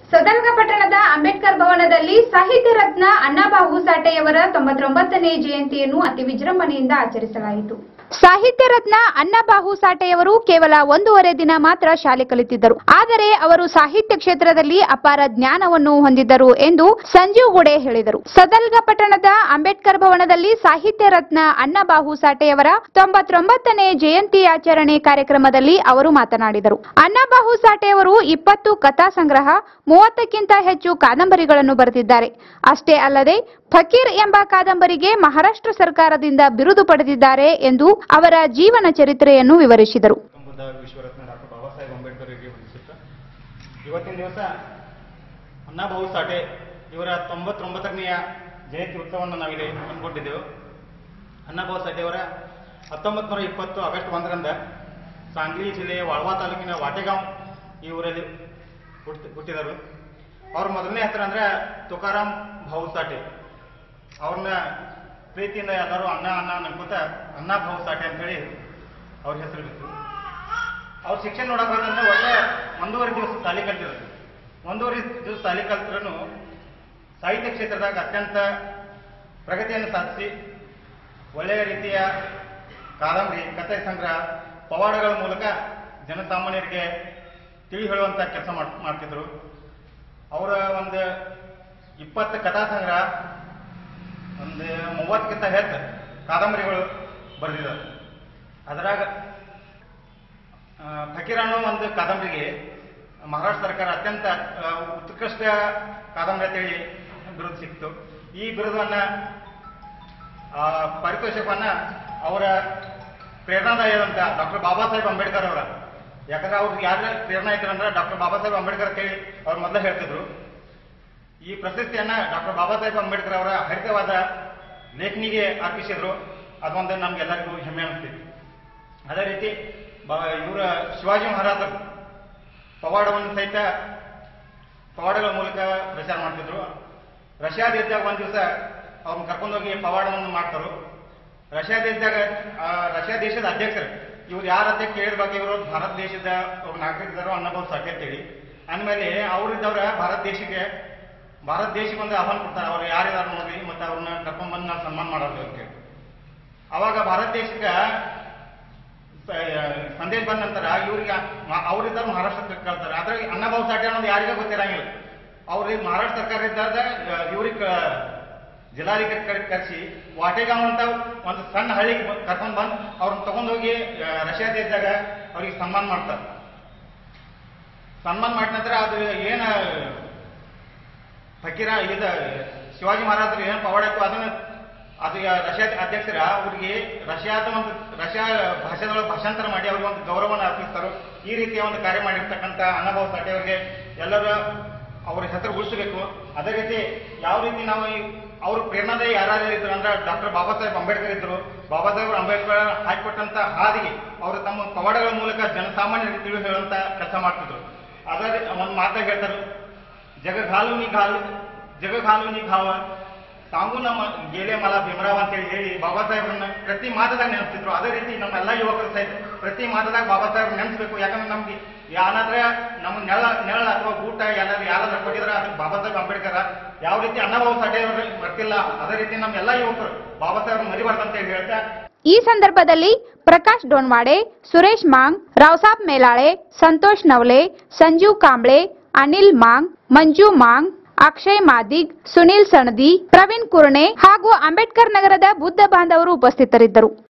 ಸದಲ್ಗ ಪಟ್ಟಣದ ಅಂಬೇಡ್ಕರ್ ಭವನದಲ್ಲಿ ಸಾಹಿತ್ಯ ರತ್ನ ಅಣ್ಣಾಬಾಬು ಸಾಟೆಯವರ ತೊಂಬತ್ತೊಂಬತ್ತನೇ ಜಯಂತಿಯನ್ನು ಅತಿ ವಿಜೃಂಭಣೆಯಿಂದ ಆಚರಿಸಲಾಯಿತು ಸಾಹಿತ್ಯ ರತ್ನ ಅಣ್ಣಾಬಾಹು ಸಾಟೆಯವರು ಕೇವಲ ಒಂದೂವರೆ ದಿನ ಮಾತ್ರ ಶಾಲೆ ಕಲಿತಿದ್ದರು ಆದರೆ ಅವರು ಸಾಹಿತ್ಯ ಕ್ಷೇತ್ರದಲ್ಲಿ ಅಪಾರ ಜ್ಞಾನವನ್ನು ಹೊಂದಿದ್ದರು ಎಂದು ಸಂಜೀವ್ ಗುಡೆ ಹೇಳಿದರು ಸದಲ್ಗ ಪಟ್ಟಣದ ಅಂಬೇಡ್ಕರ್ ಭವನದಲ್ಲಿ ಸಾಹಿತ್ಯ ರತ್ನ ಅಣ್ಣಾಬಾಹು ಸಾಟೆಯವರ ತೊಂಬತ್ತೊಂಬತ್ತನೇ ಜಯಂತಿ ಆಚರಣೆ ಕಾರ್ಯಕ್ರಮದಲ್ಲಿ ಅವರು ಮಾತನಾಡಿದರು ಅಣ್ಣಾಬಾಹು ಸಾಟೆಯವರು ಇಪ್ಪತ್ತು ಕಥಾ ಸಂಗ್ರಹ ಮೂವತ್ತಕ್ಕಿಂತ ಹೆಚ್ಚು ಕಾದಂಬರಿಗಳನ್ನು ಬರೆದಿದ್ದಾರೆ ಅಷ್ಟೇ ಅಲ್ಲದೆ ಫಕೀರ್ ಎಂಬ ಕಾದಂಬರಿಗೆ ಮಹಾರಾಷ್ಟ್ರ ಸರ್ಕಾರದಿಂದ ಬಿರುದು ಪಡೆದಿದ್ದಾರೆ ಎಂದು ಅವರ ಜೀವನ ಚರಿತ್ರೆಯನ್ನು ವಿವರಿಸಿದರು ಬುದ್ಧ ವಿಶ್ವರತ್ನ ಡಾಕ್ಟರ್ ಬಾಬಾ ಸಾಹೇಬ್ ಅಂಬೇಡ್ಕರ್ ಅವರಿಗೆ ವಂದಿಸುತ್ತಾ ಇವತ್ತಿನ ದಿವಸ ಅಣ್ಣಾಭಾವು ಸಾಟೆ ಇವರ ತೊಂಬತ್ತೊಂಬತ್ತನೆಯ ಜಯಂತಿ ಉತ್ಸವವನ್ನು ನಾವಿಲ್ಲಿ ಹಮ್ಮಿಕೊಂಡಿದ್ದೆವು ಅಣ್ಣಾಭಾವು ಸಾಟೆ ಅವರ ಹತ್ತೊಂಬತ್ತು ನೂರ ಇಪ್ಪತ್ತು ಆಗಸ್ಟ್ ಒಂದರಂದ ಸಾಂಗ್ಲಿ ಜಿಲ್ಲೆಯ ವಾಳ್ವಾ ತಾಲೂಕಿನ ವಾಟೆಗಾಂವ್ ಈ ಊರಲ್ಲಿ ಹುಟ್ಟಿ ಹುಟ್ಟಿದರು ಅವ್ರ ಮೊದಲನೇ ಹೆಸರು ಅಂದ್ರೆ ತುಕಾರಾಮ್ ಭಾವು ಸಾಟೆ ಅವ್ರನ್ನ ಪ್ರೀತಿಯಿಂದ ಎಲ್ಲರೂ ಅಣ್ಣ ಅಣ್ಣ ಅನ್ಕೋತ ಅಣ್ಣ ಭಾವು ಸಾಟೆ ಅಂತೇಳಿ ಅವ್ರ ಹೆಸರು ಬಿತ್ತು ಅವ್ರ ಶಿಕ್ಷಣ ನೋಡಕ್ ಹೋದಂದ್ರೆ ಒಳ್ಳೆ ಒಂದೂವರೆ ದಿವಸ ತಾಲಿ ಕಲ್ತಿದ್ರು ಒಂದೂವರೆ ದಿವಸ ತಾಲಿ ಕಲ್ತ್ರೂ ಸಾಹಿತ್ಯ ಕ್ಷೇತ್ರದಾಗ ಅತ್ಯಂತ ಪ್ರಗತಿಯನ್ನು ಸಾಧಿಸಿ ಒಳ್ಳೆಯ ರೀತಿಯ ಕಾದಂಬರಿ ಕಥೆ ಸಂಗ್ರಹ ಪವಾಡಗಳ ಮೂಲಕ ಜನಸಾಮಾನ್ಯರಿಗೆ ತಿಳಿ ಹೇಳುವಂತ ಕೆಲಸ ಮಾಡ್ತಿದ್ರು ಅವರ ಒಂದು ಇಪ್ಪತ್ತು ಕಥಾ ಸಂಗ್ರಹ ಒಂದು ಮೂವತ್ತಕ್ಕಿಂತ ಹೆಚ್ಚು ಕಾದಂಬರಿಗಳು ಬರೆದಿದ್ದಾರೆ ಅದರಾಗ ಆ, ಫಕೀರ್ ಅನ್ನೋ ಒಂದು ಕಾದಂಬರಿಗೆ ಮಹಾರಾಷ್ಟ್ರ ಸರ್ಕಾರ ಅತ್ಯಂತ ಆ, ಉತ್ಕೃಷ್ಟ ಕಾದಂಬರಿ ಅಂತೇಳಿ ಬಿರುದು ಸಿಕ್ತು ಈ ಬಿರುದನ್ನ ಆ, ಪಾರಿತೋಷಕವನ್ನ ಅವರ ಪ್ರೇರಣಾದಾಯದಂತ ಡಾಕ್ಟರ್ ಬಾಬಾ ಸಾಹೇಬ್ ಅಂಬೇಡ್ಕರ್ ಅವರ ಯಾಕಂದ್ರೆ ಅವ್ರಿಗೆ ಯಾರ ಪ್ರೇರಣಾ ಇದ್ರು ಅಂದ್ರೆ ಡಾಕ್ಟರ್ ಬಾಬಾ ಸಾಹೇಬ್ ಅಂಬೇಡ್ಕರ್ ಅಂತೇಳಿ ಅವ್ರು ಮೊದಲೇ ಹೇಳ್ತಿದ್ರು ಈ ಪ್ರಶಸ್ತಿಯನ್ನ ಡಾಕ್ಟರ್ ಬಾಬಾ ಸಾಹೇಬ್ ಅಂಬೇಡ್ಕರ್ ಅವರ ಹರಿತವಾದ ಲೇಖನಿಗೆ ಅರ್ಪಿಸಿದ್ರು ಅದೊಂದು ನಮ್ಗೆಲ್ಲರಿಗೂ ಹೆಮ್ಮೆ ಅನಿಸ್ತಿತ್ತು ಅದೇ ರೀತಿ ಇವರ ಶಿವಾಜಿ ಮಹಾರಾಜರು ಪವಾಡವನ್ನು ಸಹಿತ ಪವಾಡಗಳ ಮೂಲಕ ಪ್ರಚಾರ ಮಾಡ್ತಿದ್ರು ರಷ್ಯಾದಿದ್ದಾಗ ಒಂದು ದಿವಸ ಅವ್ರನ್ನ ಕರ್ಕೊಂಡೋಗಿ ಪವಾಡವನ್ನು ಮಾಡ್ತಾರೆ ರಷ್ಯಾದಿದ್ದಾಗ ಆ, ರಷ್ಯಾ ದೇಶದ ಅಧ್ಯಕ್ಷರು ಇವ್ರು ಯಾರ ಅಧ್ಯಕ್ಷ ಕೇಳಿದ ಇವರು ಭಾರತ ದೇಶದ ಒಬ್ಬ ನಾಗರಿಕರು ಅನ್ನಬಹುದು ಸಾಧ್ಯ ಅಂತೇಳಿ ಅಂದಮೇಲೆ ಅವರಿದ್ದವ್ರ ಭಾರತ ದೇಶಕ್ಕೆ ಭಾರತ ದೇಶಕ್ಕೆ ಒಂದು ಆಹ್ವಾನ ಕೊಡ್ತಾರೆ ಅವ್ರು ಯಾರಿದಾರು ನೋಡ್ರಿ ಮತ್ತೆ ಅವ್ರನ್ನ ಕರ್ಕೊಂಡ್ಬಂದು ನಾವು ಸನ್ಮಾನ ಮಾಡೋದು ಅಂತೇಳಿ ಅವಾಗ ಭಾರತ ದೇಶಕ್ಕೆ ಸ- ಸಂದೇಶ ಬಂದ ನಂತರ ಇವ್ರಿಗೆ ಅವರಿದ್ದರು ಮಹಾರಾಷ್ಟ್ರಕ್ಕೆ ಕಳ್ತಾರೆ ಅದ್ರಾಗ ಅನ್ನಭಾವ ಸಾಠೆ ಅನ್ನೋದು ಯಾರಿಗೂ ಗೊತ್ತಿರಂಗಿಲ್ಲ ಅವ್ರಿಗೆ ಮಹಾರಾಷ್ಟ್ರ ಸರ್ಕಾರ ಇದ್ದಾಗ ಇವ್ರಿಗೆ ಜಿಲ್ಲಾಧಿಕಾರಿ ಕಡೆ ಕರೆಸಿ ವಾಟೆಗಾಂವ್ ಅಂತ ಒಂದು ಸಣ್ಣ ಹಳ್ಳಿಗೆ ಕರ್ಕೊಂಡು ಬಂದು ಅವ್ರನ್ನ ತಗೊಂಡೋಗಿ ರಷ್ಯಾದ ಇದ್ದಾಗ ಅವ್ರಿಗೆ ಸನ್ಮಾನ ಮಾಡ್ತಾರೆ ಸನ್ಮಾನ ಮಾಡಿದ ನಂತರ ಅದು ಏನ ಫಕೀರ ಇದ ಶಿವಾಜಿ ಮಹಾರಾಜರು ಏನು ಪವಾಡ ಇತ್ತು ಅದನ್ನ ಅದು ಈಗ ರಷ್ಯಾ ಅಧ್ಯಕ್ಷರ ಅವ್ರಿಗೆ ರಷ್ಯಾದ ಒಂದು ರಷ್ಯಾ ಭಾಷೆದೊಳಗೆ ಭಾಷಾಂತರ ಮಾಡಿ ಅವ್ರಿಗೆ ಒಂದು ಗೌರವವನ್ನು ಅರ್ಪಿಸ್ತಾರೆ ಈ ರೀತಿಯ ಒಂದು ಕಾರ್ಯ ಮಾಡಿರ್ತಕ್ಕಂಥ ಅನುಭವ ಸಾಟೆ ಅವರಿಗೆ ಎಲ್ಲರೂ ಅವ್ರ ಹೆಸರು ಉಳಿಸಬೇಕು ಅದೇ ರೀತಿ ಯಾವ ರೀತಿ ನಾವು ಈ- ಅವ್ರ ಪ್ರೇರಣಾದಾಯಿ ಯಾರ್ಯಾರು ಇದ್ರು ಅಂದ್ರೆ ಡಾಕ್ಟರ್ ಬಾಬಾ ಸಾಹೇಬ್ ಅಂಬೇಡ್ಕರ್ ಇದ್ರು ಬಾಬಾ ಸಾಹೇಬ್ ಅಂಬೇಡ್ಕರ್ ಹಾಕಿಕೊಟ್ಟಂತ ಹಾದಿಗೆ ಅವರು ತಮ್ಮ ಪವಾಡಗಳ ಮೂಲಕ ಜನಸಾಮಾನ್ಯರಿಗೆ ತಿಳಿ ಹೇಳುವಂತ ಕೆಲಸ ಮಾಡ್ತಿದ್ರು ಅದೇ ಒಂದು ಮಾತಾಗ ಹೇಳ್ತಾರೆ जग घालून घाल जग घालून घाವ ತಾಂಗೂ ನಮ್ಮ ಗೇಲೆ ಮಲ ಭೀಮರಾವ್ ಅಂತ ಹೇಳಿ ಹೇಳಿ ಬಾಬಾ ಸಾಹೇಬ್ರನ್ನ ಪ್ರತಿ ಮಾತದಾಗ ನೆನೆಸ್ತಿದ್ರು ಅದೇ ರೀತಿ ನಮ್ಮೆಲ್ಲ ಯುವಕರು ಸಹಿತ ಪ್ರತಿ ಮಾತದಾಗ ಬಾಬಾ ಸಾಹೇಬ್ ನೆನೆಸ್ಬೇಕು ಯಾಕಂದ್ರೆ ನಮ್ಗೆ ಯಾರಾದ್ರೆ ನಮ್ಮ ನೆಳ ನೆಳ ಅಥವಾ ಊಟ ಯಾರಾದ್ರೂ ಯಾರಾದ್ರೂ ಕೊಟ್ಟಿದ್ರೆ ಅದು ಬಾಬಾ ಸಾಹೇಬ್ ಅಂಬೇಡ್ಕರ್ ಯಾವ ರೀತಿ ಅನ್ನಭಾವ ಸಾಡೆ ಬರ್ತಿಲ್ಲ ಅದೇ ರೀತಿ ನಮ್ಮೆಲ್ಲ ಯುವಕರು ಬಾಬಾ ಸಾಹೇಬ್ ಮರಿಬಾರ್ದು ಅಂತ ಹೇಳಿ ಹೇಳ್ತಾ ಈ ಸಂದರ್ಭದಲ್ಲಿ ಪ್ರಕಾಶ್ ಡೋನ್ವಾಡೆ ಸುರೇಶ್ ಮಾಂಗ್ ರಾವ್ಸಾಬ್ ಮೇಲಾಳೆ ಸಂತೋಷ್ ನವಲೆ ಸಂಜೀವ್ ಕಾಂಬ್ಳೆ ಅನಿಲ್ ಮಾಂಗ್ ಮಂಜು ಮಾಂಗ್ ಅಕ್ಷಯ್ ಮಾದಿಗ್ ಸುನಿಲ್ ಸಣದಿ ಪ್ರವೀಣ್ ಕುರ್ಣೆ ಹಾಗೂ ಅಂಬೇಡ್ಕರ್ ನಗರದ ಬುದ್ಧ ಬಾಂಧವರು ಉಪಸ್ಥಿತರಿದ್ದರು